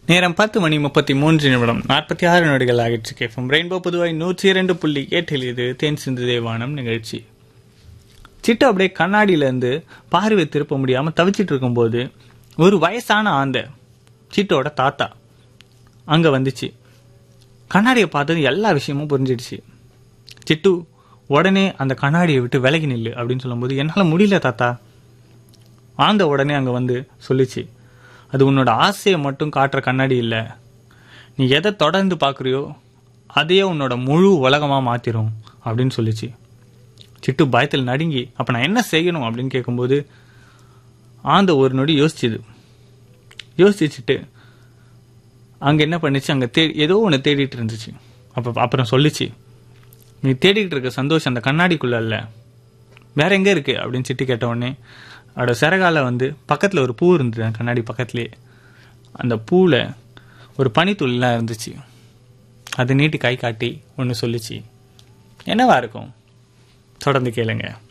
நேரம் பத்து மணி முப்பத்தி மூன்று நிமிடம் நாற்பத்தி ஆறு நொடிகள் ஆகிட்டு கேட்போம் ரெயின்போ புதுவாய் நூற்றி இரண்டு புள்ளி எட்டில் இது தேன் சிந்து தேவானம் நிகழ்ச்சி சிட்டு அப்படியே கண்ணாடியிலேருந்து பார்வை திருப்ப முடியாமல் தவிச்சிட்டு இருக்கும்போது ஒரு வயசான ஆந்தை சிட்டோட தாத்தா அங்கே வந்துச்சு கண்ணாடியை பார்த்தது எல்லா விஷயமும் புரிஞ்சிடுச்சு சிட்டு உடனே அந்த கண்ணாடியை விட்டு விலகி நில்லு அப்படின்னு சொல்லும்போது என்னால் முடியல தாத்தா ஆந்த உடனே அங்கே வந்து சொல்லிச்சு அது உன்னோட ஆசையை மட்டும் காட்டுற கண்ணாடி இல்லை நீ எதை தொடர்ந்து பார்க்குறியோ அதையே உன்னோட முழு உலகமாக மாற்றிரும் அப்படின்னு சொல்லிச்சு சிட்டு பயத்தில் நடுங்கி அப்போ நான் என்ன செய்யணும் அப்படின்னு கேட்கும்போது ஆந்த ஒரு நொடி யோசிச்சுது யோசிச்சுட்டு அங்கே என்ன பண்ணுச்சு அங்கே தே ஏதோ ஒன்று தேடிட்டு இருந்துச்சு அப்போ அப்புறம் சொல்லிச்சு நீ தேடிக்கிட்டு இருக்க சந்தோஷம் அந்த கண்ணாடிக்குள்ள இல்லை வேற எங்கே இருக்கு அப்படின்னு சிட்டு கேட்ட உடனே அதோட சிறகால வந்து பக்கத்தில் ஒரு பூ இருந்தது அந்த கண்ணாடி பக்கத்துலேயே அந்த பூவில் ஒரு பனித்துளிலாம் இருந்துச்சு அதை நீட்டி கை காட்டி ஒன்று சொல்லிச்சு என்னவா இருக்கும் தொடர்ந்து கேளுங்க